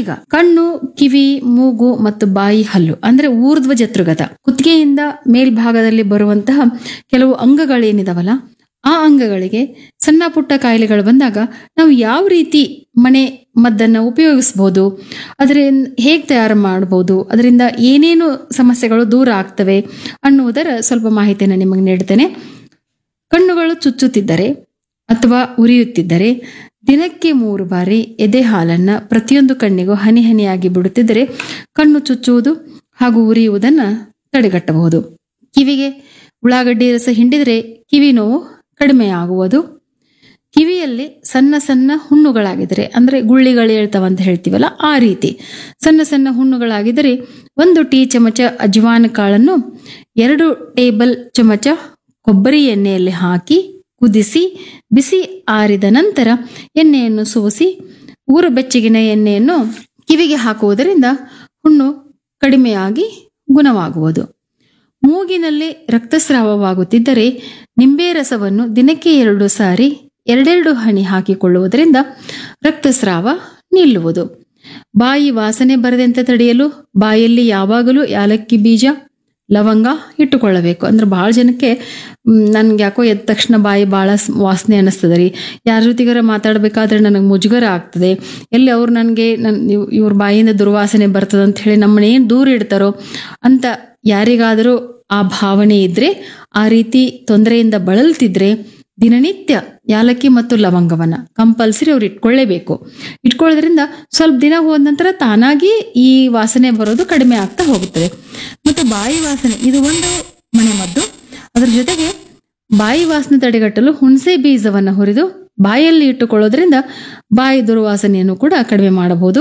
ಈಗ ಕಣ್ಣು ಕಿವಿ ಮೂಗು ಮತ್ತು ಬಾಯಿ ಹಲ್ಲು ಅಂದ್ರೆ ಊರ್ಧ್ವ ಜತೃಗತ ಕುತ್ತಿಗೆಯಿಂದ ಮೇಲ್ಭಾಗದಲ್ಲಿ ಬರುವಂತಹ ಕೆಲವು ಅಂಗಗಳೇನಿದಾವಲ್ಲ ಆ ಅಂಗಗಳಿಗೆ ಸಣ್ಣ ಪುಟ್ಟ ಕಾಯಿಲೆಗಳು ಬಂದಾಗ ನಾವು ಯಾವ ರೀತಿ ಮನೆ ಮದ್ದನ್ನು ಉಪಯೋಗಿಸ್ಬೋದು ಅದರ ಹೇಗೆ ತಯಾರು ಮಾಡ್ಬೋದು ಅದರಿಂದ ಏನೇನು ಸಮಸ್ಯೆಗಳು ದೂರ ಆಗ್ತವೆ ಅನ್ನುವುದರ ಸ್ವಲ್ಪ ಮಾಹಿತಿಯನ್ನು ನಿಮಗೆ ನೀಡ್ತೇನೆ ಕಣ್ಣುಗಳು ಚುಚ್ಚುತ್ತಿದ್ದರೆ ಅಥವಾ ಉರಿಯುತ್ತಿದ್ದರೆ ದಿನಕ್ಕೆ ಮೂರು ಬಾರಿ ಎದೆ ಹಾಲನ್ನ ಪ್ರತಿಯೊಂದು ಕಣ್ಣಿಗೂ ಹನಿ ಹನಿಯಾಗಿ ಬಿಡುತ್ತಿದ್ದರೆ ಕಣ್ಣು ಚುಚ್ಚುವುದು ಹಾಗೂ ಉರಿಯುವುದನ್ನು ತಡೆಗಟ್ಟಬಹುದು ಕಿವಿಗೆ ಉಳ್ಳಾಗಡ್ಡಿ ರಸ ಹಿಂಡಿದರೆ ಕಿವಿ ನೋವು ಕಡಿಮೆಯಾಗುವುದು ಕಿವಿಯಲ್ಲಿ ಸಣ್ಣ ಸಣ್ಣ ಹುಣ್ಣುಗಳಾಗಿದ್ದರೆ ಅಂದರೆ ಗುಳ್ಳಿಗಳು ಹೇಳ್ತಾವಂತ ಹೇಳ್ತೀವಲ್ಲ ಆ ರೀತಿ ಸಣ್ಣ ಸಣ್ಣ ಹುಣ್ಣುಗಳಾಗಿದ್ದರೆ ಒಂದು ಟೀ ಚಮಚ ಅಜ್ವಾನ ಕಾಳನ್ನು ಎರಡು ಟೇಬಲ್ ಚಮಚ ಕೊಬ್ಬರಿ ಎಣ್ಣೆಯಲ್ಲಿ ಹಾಕಿ ಕುದಿಸಿ ಬಿಸಿ ಆರಿದ ನಂತರ ಎಣ್ಣೆಯನ್ನು ಸೋಸಿ ಊರ ಬೆಚ್ಚಗಿನ ಎಣ್ಣೆಯನ್ನು ಕಿವಿಗೆ ಹಾಕುವುದರಿಂದ ಹುಣ್ಣು ಕಡಿಮೆಯಾಗಿ ಗುಣವಾಗುವುದು ಮೂಗಿನಲ್ಲಿ ರಕ್ತಸ್ರಾವವಾಗುತ್ತಿದ್ದರೆ ನಿಂಬೆ ರಸವನ್ನು ದಿನಕ್ಕೆ ಎರಡು ಸಾರಿ ಎರಡೆರಡು ಹನಿ ಹಾಕಿಕೊಳ್ಳುವುದರಿಂದ ರಕ್ತಸ್ರಾವ ನಿಲ್ಲುವುದು ಬಾಯಿ ವಾಸನೆ ಬರದಂತೆ ತಡೆಯಲು ಬಾಯಲ್ಲಿ ಯಾವಾಗಲೂ ಯಾಲಕ್ಕಿ ಬೀಜ ಲವಂಗ ಇಟ್ಟುಕೊಳ್ಳಬೇಕು ಅಂದ್ರೆ ಭಾಳ ಜನಕ್ಕೆ ನನ್ಗೆ ಯಾಕೋ ಎದ್ದ ತಕ್ಷಣ ಬಾಯಿ ಭಾಳ ವಾಸನೆ ಅನ್ನಿಸ್ತದೆ ರೀ ಯಾರ ಜೊತೆಗಾರ ಮಾತಾಡಬೇಕಾದ್ರೆ ನನಗೆ ಮುಜುಗರ ಆಗ್ತದೆ ಎಲ್ಲಿ ಅವ್ರು ನನಗೆ ನನ್ ಇವ್- ಇವ್ರ ಬಾಯಿಂದ ದುರ್ವಾಸನೆ ಬರ್ತದೆ ಅಂತ ಹೇಳಿ ನಮ್ಮನ್ನೇನು ದೂರ ಇಡ್ತಾರೋ ಅಂತ ಯಾರಿಗಾದರೂ ಆ ಭಾವನೆ ಇದ್ರೆ ಆ ರೀತಿ ತೊಂದರೆಯಿಂದ ಬಳಲ್ತಿದ್ರೆ ದಿನನಿತ್ಯ ಯಾಲಕ್ಕಿ ಮತ್ತು ಲವಂಗವನ್ನ ಕಂಪಲ್ಸರಿ ಅವ್ರು ಇಟ್ಕೊಳ್ಳೇಬೇಕು ಇಟ್ಕೊಳ್ಳೋದ್ರಿಂದ ಸ್ವಲ್ಪ ದಿನ ಹೋದ ನಂತರ ತಾನಾಗಿ ಈ ವಾಸನೆ ಬರೋದು ಕಡಿಮೆ ಆಗ್ತಾ ಹೋಗುತ್ತದೆ ಮತ್ತು ಬಾಯಿ ವಾಸನೆ ಇದು ಒಂದು ಮನೆಮದ್ದು ಅದರ ಜೊತೆಗೆ ಬಾಯಿ ವಾಸನೆ ತಡೆಗಟ್ಟಲು ಹುಣಸೆ ಬೀಜವನ್ನು ಹುರಿದು ಬಾಯಲ್ಲಿ ಇಟ್ಟುಕೊಳ್ಳೋದ್ರಿಂದ ಬಾಯಿ ದುರ್ವಾಸನೆಯನ್ನು ಕೂಡ ಕಡಿಮೆ ಮಾಡಬಹುದು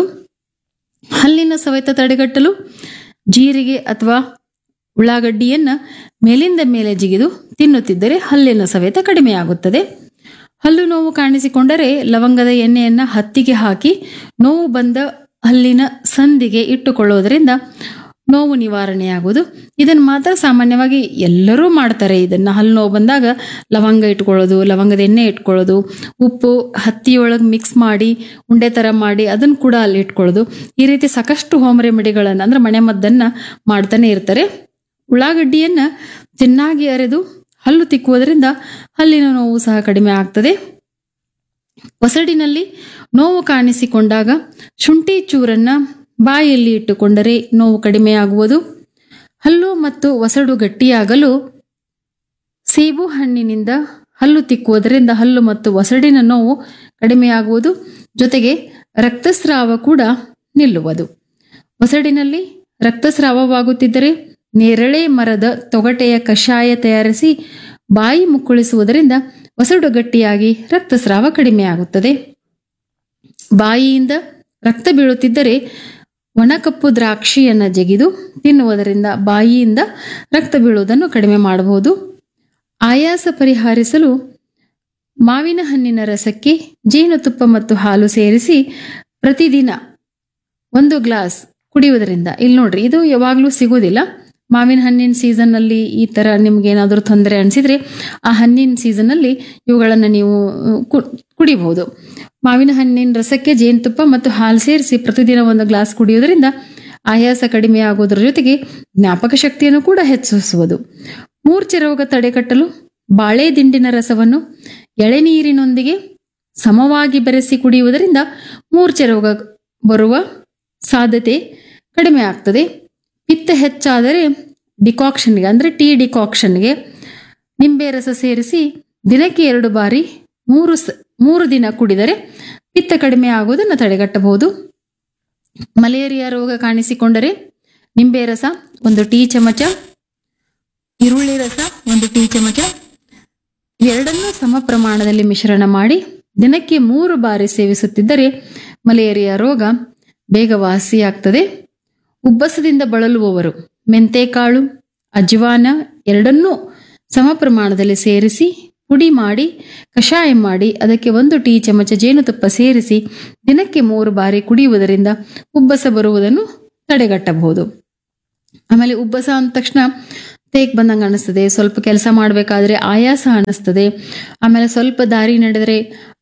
ಹಲ್ಲಿನ ಸವೆತ ತಡೆಗಟ್ಟಲು ಜೀರಿಗೆ ಅಥವಾ ಉಳ್ಳಾಗಡ್ಡಿಯನ್ನ ಮೇಲಿಂದ ಮೇಲೆ ಜಿಗಿದು ತಿನ್ನುತ್ತಿದ್ದರೆ ಹಲ್ಲಿನ ಸವೆತ ಕಡಿಮೆಯಾಗುತ್ತದೆ ಹಲ್ಲು ನೋವು ಕಾಣಿಸಿಕೊಂಡರೆ ಲವಂಗದ ಎಣ್ಣೆಯನ್ನ ಹತ್ತಿಗೆ ಹಾಕಿ ನೋವು ಬಂದ ಹಲ್ಲಿನ ಸಂದಿಗೆ ಇಟ್ಟುಕೊಳ್ಳುವುದರಿಂದ ನೋವು ನಿವಾರಣೆಯಾಗುವುದು ಇದನ್ನು ಮಾತ್ರ ಸಾಮಾನ್ಯವಾಗಿ ಎಲ್ಲರೂ ಮಾಡ್ತಾರೆ ಇದನ್ನ ಹಲ್ಲು ನೋವು ಬಂದಾಗ ಲವಂಗ ಇಟ್ಕೊಳ್ಳೋದು ಲವಂಗದ ಎಣ್ಣೆ ಇಟ್ಕೊಳ್ಳೋದು ಉಪ್ಪು ಹತ್ತಿಯೊಳಗೆ ಮಿಕ್ಸ್ ಮಾಡಿ ಉಂಡೆ ಥರ ಮಾಡಿ ಅದನ್ನು ಕೂಡ ಅಲ್ಲಿ ಇಟ್ಕೊಳ್ಳೋದು ಈ ರೀತಿ ಸಾಕಷ್ಟು ಹೋಮ್ ರೆಮಿಡಿಗಳನ್ನು ಅಂದ್ರೆ ಮನೆ ಮದ್ದನ್ನ ಮಾಡ್ತಾನೆ ಇರ್ತಾರೆ ಉಳ್ಳಾಗಡ್ಡಿಯನ್ನ ಚೆನ್ನಾಗಿ ಅರೆದು ಹಲ್ಲು ತಿಕ್ಕುವುದರಿಂದ ಹಲ್ಲಿನ ನೋವು ಸಹ ಕಡಿಮೆ ಆಗ್ತದೆ ಒಸಡಿನಲ್ಲಿ ನೋವು ಕಾಣಿಸಿಕೊಂಡಾಗ ಶುಂಠಿ ಚೂರನ್ನ ಬಾಯಲ್ಲಿ ಇಟ್ಟುಕೊಂಡರೆ ನೋವು ಕಡಿಮೆಯಾಗುವುದು ಹಲ್ಲು ಮತ್ತು ಒಸಡು ಗಟ್ಟಿಯಾಗಲು ಸೇಬು ಹಣ್ಣಿನಿಂದ ಹಲ್ಲು ತಿಕ್ಕುವುದರಿಂದ ಹಲ್ಲು ಮತ್ತು ಒಸಡಿನ ನೋವು ಕಡಿಮೆಯಾಗುವುದು ಜೊತೆಗೆ ರಕ್ತಸ್ರಾವ ಕೂಡ ನಿಲ್ಲುವುದು ಒಸಡಿನಲ್ಲಿ ರಕ್ತಸ್ರಾವವಾಗುತ್ತಿದ್ದರೆ ನೇರಳೆ ಮರದ ತೊಗಟೆಯ ಕಷಾಯ ತಯಾರಿಸಿ ಬಾಯಿ ಮುಕ್ಕುಳಿಸುವುದರಿಂದ ಒಸಡು ಗಟ್ಟಿಯಾಗಿ ರಕ್ತಸ್ರಾವ ಕಡಿಮೆಯಾಗುತ್ತದೆ ಬಾಯಿಯಿಂದ ರಕ್ತ ಬೀಳುತ್ತಿದ್ದರೆ ಒಣಕಪ್ಪು ದ್ರಾಕ್ಷಿಯನ್ನು ಜಗಿದು ತಿನ್ನುವುದರಿಂದ ಬಾಯಿಯಿಂದ ರಕ್ತ ಬೀಳುವುದನ್ನು ಕಡಿಮೆ ಮಾಡಬಹುದು ಆಯಾಸ ಪರಿಹರಿಸಲು ಮಾವಿನ ಹಣ್ಣಿನ ರಸಕ್ಕೆ ಜೇನುತುಪ್ಪ ಮತ್ತು ಹಾಲು ಸೇರಿಸಿ ಪ್ರತಿದಿನ ಒಂದು ಗ್ಲಾಸ್ ಕುಡಿಯುವುದರಿಂದ ಇಲ್ಲಿ ನೋಡ್ರಿ ಇದು ಯಾವಾಗಲೂ ಸಿಗೋದಿಲ್ಲ ಮಾವಿನ ಹಣ್ಣಿನ ಸೀಸನ್ನಲ್ಲಿ ಈ ಥರ ನಿಮ್ಗೆ ಏನಾದರೂ ತೊಂದರೆ ಅನಿಸಿದ್ರೆ ಆ ಹಣ್ಣಿನ ಸೀಸನ್ನಲ್ಲಿ ಇವುಗಳನ್ನು ನೀವು ಅಹ್, ಕು- ಕುಡಿಬಹುದು ಮಾವಿನ ಹಣ್ಣಿನ ರಸಕ್ಕೆ ಜೇನುತುಪ್ಪ ಮತ್ತು ಹಾಲು ಸೇರಿಸಿ ಪ್ರತಿದಿನ ಒಂದು ಗ್ಲಾಸ್ ಕುಡಿಯುವುದರಿಂದ ಆಯಾಸ ಕಡಿಮೆ ಆಗುವುದರ ಜೊತೆಗೆ ಜ್ಞಾಪಕ ಶಕ್ತಿಯನ್ನು ಕೂಡ ಹೆಚ್ಚಿಸುವುದು ಮೂರ್ಛೆ ರೋಗ ತಡೆಗಟ್ಟಲು ಬಾಳೆ ದಿಂಡಿನ ರಸವನ್ನು ಎಳೆನೀರಿನೊಂದಿಗೆ ಸಮವಾಗಿ ಬೆರೆಸಿ ಕುಡಿಯುವುದರಿಂದ ಮೂರ್ಛೆ ರೋಗ ಬರುವ ಸಾಧ್ಯತೆ ಕಡಿಮೆ ಆಗ್ತದೆ ಪಿತ್ತ ಹೆಚ್ಚಾದರೆ ಡಿಕಾಕ್ಷನ್ಗೆ ಅಂದರೆ ಟೀ ಡಿಕಾಕ್ಷನ್ಗೆ ನಿಂಬೆ ರಸ ಸೇರಿಸಿ ದಿನಕ್ಕೆ ಎರಡು ಬಾರಿ ಮೂರು ಸ ಮೂರು ದಿನ ಕುಡಿದರೆ ಪಿತ್ತ ಕಡಿಮೆ ಆಗುವುದನ್ನು ತಡೆಗಟ್ಟಬಹುದು ಮಲೇರಿಯಾ ರೋಗ ಕಾಣಿಸಿಕೊಂಡರೆ ನಿಂಬೆ ರಸ ಒಂದು ಟೀ ಚಮಚ ಈರುಳ್ಳಿ ರಸ ಒಂದು ಟೀ ಚಮಚ ಇವೆರಡನ್ನೂ ಸಮ ಪ್ರಮಾಣದಲ್ಲಿ ಮಿಶ್ರಣ ಮಾಡಿ ದಿನಕ್ಕೆ ಮೂರು ಬಾರಿ ಸೇವಿಸುತ್ತಿದ್ದರೆ ಮಲೇರಿಯಾ ರೋಗ ಬೇಗ ವಾಸಿಯಾಗ್ತದೆ ಉಬ್ಬಸದಿಂದ ಬಳಲುವವರು ಮೆಂತೆಕಾಳು ಅಜ್ವಾನ ಎರಡನ್ನೂ ಸಮ ಪ್ರಮಾಣದಲ್ಲಿ ಸೇರಿಸಿ ಪುಡಿ ಮಾಡಿ ಕಷಾಯ ಮಾಡಿ ಅದಕ್ಕೆ ಒಂದು ಟೀ ಚಮಚ ಜೇನುತುಪ್ಪ ಸೇರಿಸಿ ದಿನಕ್ಕೆ ಮೂರು ಬಾರಿ ಕುಡಿಯುವುದರಿಂದ ಉಬ್ಬಸ ಬರುವುದನ್ನು ತಡೆಗಟ್ಟಬಹುದು ಆಮೇಲೆ ಉಬ್ಬಸ ಅಂದ ತಕ್ಷಣ ತೇಕ್ ಬಂದಂಗೆ ಅನಿಸ್ತದೆ ಸ್ವಲ್ಪ ಕೆಲಸ ಮಾಡಬೇಕಾದ್ರೆ ಆಯಾಸ ಅನಿಸ್ತದೆ ಆಮೇಲೆ ಸ್ವಲ್ಪ ದಾರಿ ನಡೆದರೆ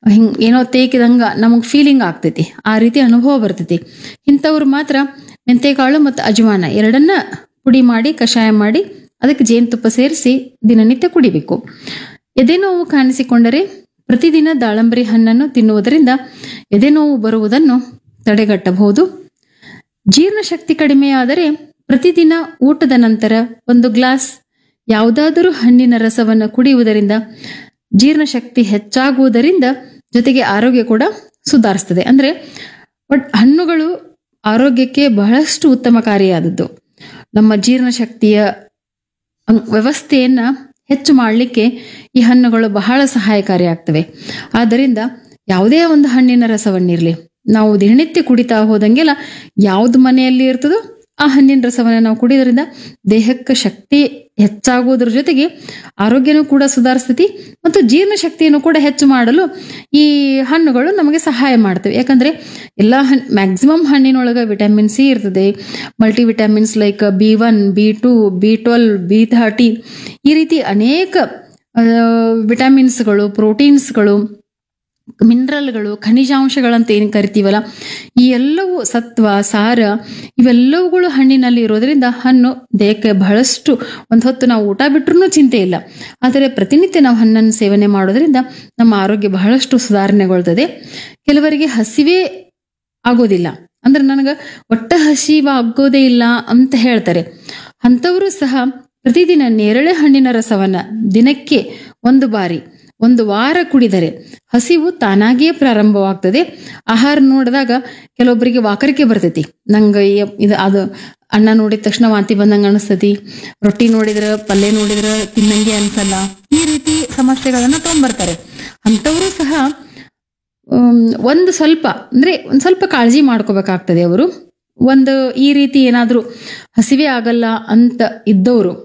ಹಿಂಗ್ ಏನೋ ತೇಕಿದಂಗ ನಮಗೆ ಫೀಲಿಂಗ್ ಆಗ್ತೈತಿ ಆ ರೀತಿ ಅನುಭವ ಬರ್ತೈತಿ ಇಂಥವ್ರು ಮಾತ್ರ ಮೆಂತೆಕಾಳು ಮತ್ತು ಅಜವಾನ ಎರಡನ್ನ ಪುಡಿ ಮಾಡಿ ಕಷಾಯ ಮಾಡಿ ಅದಕ್ಕೆ ಜೇನುತುಪ್ಪ ಸೇರಿಸಿ ದಿನನಿತ್ಯ ಕುಡಿಬೇಕು ಎದೆ ನೋವು ಕಾಣಿಸಿಕೊಂಡರೆ ಪ್ರತಿದಿನ ದಾಳಂಬರಿ ಹಣ್ಣನ್ನು ತಿನ್ನುವುದರಿಂದ ಎದೆ ನೋವು ಬರುವುದನ್ನು ತಡೆಗಟ್ಟಬಹುದು ಜೀರ್ಣಶಕ್ತಿ ಕಡಿಮೆಯಾದರೆ ಪ್ರತಿದಿನ ಊಟದ ನಂತರ ಒಂದು ಗ್ಲಾಸ್ ಯಾವುದಾದರೂ ಹಣ್ಣಿನ ರಸವನ್ನು ಕುಡಿಯುವುದರಿಂದ ಜೀರ್ಣಶಕ್ತಿ ಹೆಚ್ಚಾಗುವುದರಿಂದ ಜೊತೆಗೆ ಆರೋಗ್ಯ ಕೂಡ ಸುಧಾರಿಸ್ತದೆ ಅಂದ್ರೆ ಒಟ್ ಹಣ್ಣುಗಳು ಆರೋಗ್ಯಕ್ಕೆ ಬಹಳಷ್ಟು ಉತ್ತಮಕಾರಿಯಾದದ್ದು ನಮ್ಮ ಜೀರ್ಣಶಕ್ತಿಯ ಅಂ- ವ್ಯವಸ್ಥೆಯನ್ನ ಹೆಚ್ಚು ಮಾಡಲಿಕ್ಕೆ ಈ ಹಣ್ಣುಗಳು ಬಹಳ ಸಹಾಯಕಾರಿಯಾಗ್ತವೆ ಆದ್ದರಿಂದ ಯಾವುದೇ ಒಂದು ಹಣ್ಣಿನ ರಸವನ್ನಿರಲಿ ನಾವು ದಿನನಿತ್ಯ ಕುಡಿತಾ ಹೋದಂಗೆಲ್ಲ ಯಾವ್ದು ಮನೆಯಲ್ಲಿ ಇರ್ತದೋ ಆ ಹಣ್ಣಿನ ರಸವನ್ನು ನಾವು ಕುಡಿಯೋದ್ರಿಂದ ದೇಹಕ್ಕೆ ಶಕ್ತಿ ಹೆಚ್ಚಾಗುವುದ್ರ ಜೊತೆಗೆ ಆರೋಗ್ಯನೂ ಕೂಡ ಸುಧಾರಿಸ್ತೈತಿ ಮತ್ತು ಜೀರ್ಣಶಕ್ತಿಯನ್ನು ಕೂಡ ಹೆಚ್ಚು ಮಾಡಲು ಈ ಹಣ್ಣುಗಳು ನಮಗೆ ಸಹಾಯ ಮಾಡ್ತವೆ ಯಾಕಂದ್ರೆ ಎಲ್ಲ ಹಣ್ ಮ್ಯಾಕ್ಸಿಮಮ್ ಹಣ್ಣಿನೊಳಗೆ ವಿಟಮಿನ್ ಸಿ ಇರ್ತದೆ multi vitamins like B one B two B twelve B thirty ಈ ರೀತಿ ಅನೇಕ ಆ, ವಿಟಮಿನ್ಸ್ಗಳು ಪ್ರೋಟೀನ್ಸ್ಗಳು ಮಿನರಲ್ಗಳು ಖನಿಜಾಂಶಗಳಂತ ಏನು ಕರಿತೀವಲ್ಲ ಈ ಎಲ್ಲವೂ ಸತ್ವ ಸಾರ ಇವೆಲ್ಲವುಗಳು ಹಣ್ಣಿನಲ್ಲಿ ಇರೋದ್ರಿಂದ ಹಣ್ಣು ದೇಹಕ್ಕೆ ಬಹಳಷ್ಟು ಒಂದು ಹೊತ್ತು ನಾವು ಊಟ ಬಿಟ್ರೂ ಚಿಂತೆ ಇಲ್ಲ ಆದರೆ ಪ್ರತಿನಿತ್ಯ ನಾವು ಹಣ್ಣನ್ನು ಸೇವನೆ ಮಾಡೋದ್ರಿಂದ ನಮ್ಮ ಆರೋಗ್ಯ ಬಹಳಷ್ಟು ಸುಧಾರಣೆಗೊಳ್ತದೆ ಕೆಲವರಿಗೆ ಹಸಿವೆ ಆಗೋದಿಲ್ಲ ಅಂದ್ರೆ ನನಗೆ ಒಟ್ಟ ಹಸಿವ ಆಗೋದೇ ಇಲ್ಲ ಅಂತ ಹೇಳ್ತಾರೆ ಅಂಥವರು ಸಹ ಪ್ರತಿದಿನ ನೇರಳೆ ಹಣ್ಣಿನ ರಸವನ್ನ ದಿನಕ್ಕೆ ಒಂದು ಬಾರಿ ಒಂದು ವಾರ ಕುಡಿದರೆ ಹಸಿವು ತಾನಾಗಿಯೇ ಪ್ರಾರಂಭವಾಗ್ತದೆ ಆಹಾರ ನೋಡಿದಾಗ ಕೆಲವೊಬ್ಬರಿಗೆ ವಾಕರಿಕೆ ಬರ್ತೈತಿ ನಂಗೆ ಈ- ಇದು ಅದು ಅನ್ನ ನೋಡಿದ ತಕ್ಷಣ ವಾಂತಿ ಬಂದಂಗೆ ಅನಿಸ್ತತಿ ರೊಟ್ಟಿ ನೋಡಿದ್ರೆ ಪಲ್ಯ ನೋಡಿದ್ರೆ ತಿನ್ನಂಗೆ ಅನ್ಸಲ್ಲ ಈ ರೀತಿ ಸಮಸ್ಯೆಗಳನ್ನ ತೊಗೊಂಬರ್ತಾರೆ ಅಂಥವರು ಸಹ ಉಮ್, ಒಂದು ಸ್ವಲ್ಪ ಅಂದ್ರೆ ಒಂದು ಸ್ವಲ್ಪ ಕಾಳಜಿ ಮಾಡ್ಕೋಬೇಕಾಗ್ತದೆ ಅವರು ಒಂದು ಈ ರೀತಿ ಏನಾದರೂ ಹಸಿವೆ ಆಗಲ್ಲ ಅಂತ ಇದ್ದವರು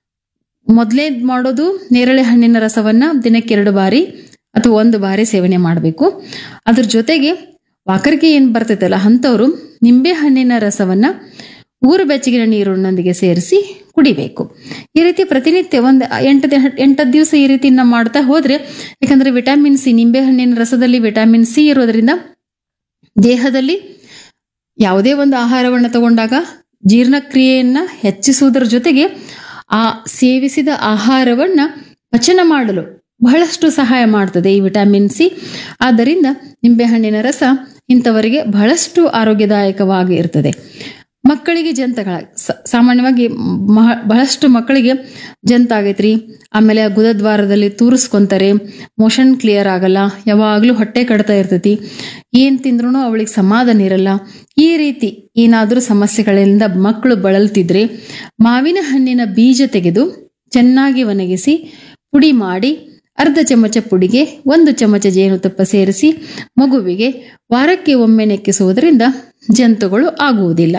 ಮೊದಲೇ ಮಾಡೋದು ನೇರಳೆ ಹಣ್ಣಿನ ರಸವನ್ನ ದಿನಕ್ಕೆ ಎರಡು ಬಾರಿ ಅಥವಾ ಒಂದು ಬಾರಿ ಸೇವನೆ ಮಾಡಬೇಕು ಅದ್ರ ಜೊತೆಗೆ ವಾಕರಿಕೆ ಏನು ಬರ್ತೈತಲ್ಲ ಅಂಥವ್ರು ನಿಂಬೆ ಹಣ್ಣಿನ ರಸವನ್ನ ಊರು ಬೆಚ್ಚಗಿನ ನೀರಿನೊಂದಿಗೆ ಸೇರಿಸಿ ಕುಡಿಬೇಕು ಈ ರೀತಿ ಪ್ರತಿನಿತ್ಯ ಒಂದು ಎಂಟು ದಿ- ಎಂಟತ್ತು ದಿವಸ ಈ ರೀತಿ ನಾವು ಮಾಡ್ತಾ ಹೋದ್ರೆ ಯಾಕಂದ್ರೆ ವಿಟಮಿನ್ ಸಿ ನಿಂಬೆ ಹಣ್ಣಿನ ರಸದಲ್ಲಿ ವಿಟಮಿನ್ ಸಿ ಇರೋದ್ರಿಂದ ದೇಹದಲ್ಲಿ ಯಾವುದೇ ಒಂದು ಆಹಾರವನ್ನು ತಗೊಂಡಾಗ ಜೀರ್ಣಕ್ರಿಯೆಯನ್ನ ಹೆಚ್ಚಿಸುವುದರ ಜೊತೆಗೆ ಆ ಸೇವಿಸಿದ ಆಹಾರವನ್ನ ಪಚನ ಮಾಡಲು ಬಹಳಷ್ಟು ಸಹಾಯ ಮಾಡ್ತದೆ ಈ ವಿಟಮಿನ್ ಸಿ ಆದ್ದರಿಂದ ನಿಂಬೆಹಣ್ಣಿನ ರಸ ಇಂಥವರಿಗೆ ಬಹಳಷ್ಟು ಆರೋಗ್ಯದಾಯಕವಾಗಿ ಇರ್ತದೆ ಮಕ್ಕಳಿಗೆ ಜಂತಗಳ ಸ- ಸಾಮಾನ್ಯವಾಗಿ ಮಹ- ಬಹಳಷ್ಟು ಮಕ್ಕಳಿಗೆ ಜಂತ ಆಗೈತ್ರಿ ಆಮೇಲೆ ಗುದದ್ವಾರದಲ್ಲಿ ತೂರಿಸ್ಕೊಂತಾರೆ ಮೋಷನ್ ಕ್ಲಿಯರ್ ಆಗಲ್ಲ ಯಾವಾಗಲೂ ಹೊಟ್ಟೆ ಕಡ್ತಾ ಇರ್ತೈತಿ ಏನ್ ತಿಂದ್ರೂ ಅವಳಿಗೆ ಸಮಾಧಾನ ಇರಲ್ಲ ಈ ರೀತಿ ಏನಾದರೂ ಸಮಸ್ಯೆಗಳಿಂದ ಮಕ್ಕಳು ಬಳಲ್ತಿದ್ರೆ ಮಾವಿನ ಹಣ್ಣಿನ ಬೀಜ ತೆಗೆದು ಚೆನ್ನಾಗಿ ಒಣಗಿಸಿ ಪುಡಿ ಮಾಡಿ ಅರ್ಧ ಚಮಚ ಪುಡಿಗೆ ಒಂದು ಚಮಚ ಜೇನುತುಪ್ಪ ಸೇರಿಸಿ ಮಗುವಿಗೆ ವಾರಕ್ಕೆ ಒಮ್ಮೆ ನೆಕ್ಕಿಸುವುದರಿಂದ ಜಂತುಗಳು ಆಗುವುದಿಲ್ಲ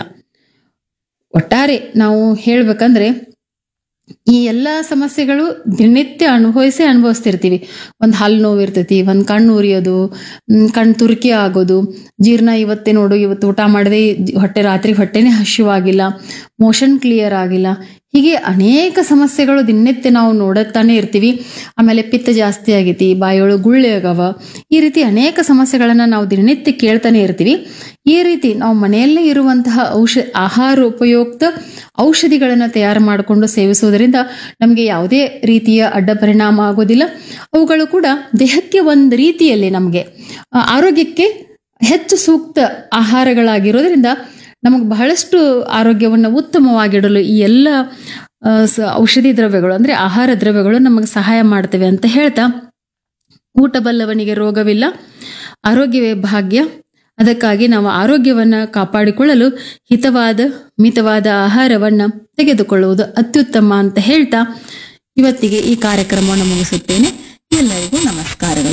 ಒಟ್ಟಾರೆ ನಾವು ಹೇಳ್ಬೇಕಂದ್ರೆ ಈ ಎಲ್ಲ ಸಮಸ್ಯೆಗಳು ದಿನನಿತ್ಯ ಅನುಭವಿಸೇ ಅನುಭವಿಸ್ತಿರ್ತೀವಿ ಒಂದು ಹಲ್ಲು ನೋವು ಇರ್ತೈತಿ ಒಂದು ಕಣ್ಣು ಉರಿಯೋದು ಮ್, ಕಣ್ಣು ತುರ್ಕಿ ಆಗೋದು ಜೀರ್ಣ ಇವತ್ತೇ ನೋಡು ಇವತ್ತು ಊಟ ಮಾಡದೆ ಹೊಟ್ಟೆ ರಾತ್ರಿ ಹೊಟ್ಟೆನೇ ಹಸಿವಾಗಿಲ್ಲ ಮೋಷನ್ ಕ್ಲಿಯರ್ ಆಗಿಲ್ಲ ಹೀಗೆ ಅನೇಕ ಸಮಸ್ಯೆಗಳು ದಿನನಿತ್ಯ ನಾವು ನೋಡುತ್ತಾನೆ ಇರ್ತೀವಿ ಆಮೇಲೆ ಪಿತ್ತ ಜಾಸ್ತಿ ಆಗೈತಿ ಬಾಯೊಳಗೆ ಗುಳ್ಳೆ ಆಗವ ಈ ರೀತಿ ಅನೇಕ ಸಮಸ್ಯೆಗಳನ್ನು ನಾವು ದಿನನಿತ್ಯ ಕೇಳ್ತಾನೆ ಇರ್ತೀವಿ ಈ ರೀತಿ ನಾವು ಮನೆಯಲ್ಲೇ ಇರುವಂತಹ ಔಷ ಆಹಾರ ಉಪಯುಕ್ತ ಔಷಧಿಗಳನ್ನು ತಯಾರು ಮಾಡಿಕೊಂಡು ಸೇವಿಸುವುದರಿಂದ ನಮಗೆ ಯಾವುದೇ ರೀತಿಯ ಅಡ್ಡ ಪರಿಣಾಮ ಆಗೋದಿಲ್ಲ ಅವುಗಳು ಕೂಡ ದೇಹಕ್ಕೆ ಒಂದು ರೀತಿಯಲ್ಲಿ ನಮಗೆ ಆ, ಆರೋಗ್ಯಕ್ಕೆ ಹೆಚ್ಚು ಸೂಕ್ತ ಆಹಾರಗಳಾಗಿರೋದ್ರಿಂದ ನಮಗೆ ಬಹಳಷ್ಟು ಆರೋಗ್ಯವನ್ನು ಉತ್ತಮವಾಗಿಡಲು ಈ ಎಲ್ಲ ಆ, ಸ- ಔಷಧಿ ದ್ರವ್ಯಗಳು ಅಂದ್ರೆ ಆಹಾರ ದ್ರವ್ಯಗಳು ನಮಗೆ ಸಹಾಯ ಮಾಡ್ತವೆ ಅಂತ ಹೇಳ್ತಾ ಊಟ ಬಲ್ಲವನಿಗೆ ರೋಗವಿಲ್ಲ ಆರೋಗ್ಯವೇ ಭಾಗ್ಯ ಅದಕ್ಕಾಗಿ ನಾವು ಆರೋಗ್ಯವನ್ನ ಕಾಪಾಡಿಕೊಳ್ಳಲು ಹಿತವಾದ ಮಿತವಾದ ಆಹಾರವನ್ನ ತೆಗೆದುಕೊಳ್ಳುವುದು ಅತ್ಯುತ್ತಮ ಅಂತ ಹೇಳ್ತಾ ಇವತ್ತಿಗೆ ಈ ಕಾರ್ಯಕ್ರಮವನ್ನು ಮುಗಿಸುತ್ತೇನೆ ಎಲ್ಲರಿಗೂ ನಮಸ್ಕಾರಗಳು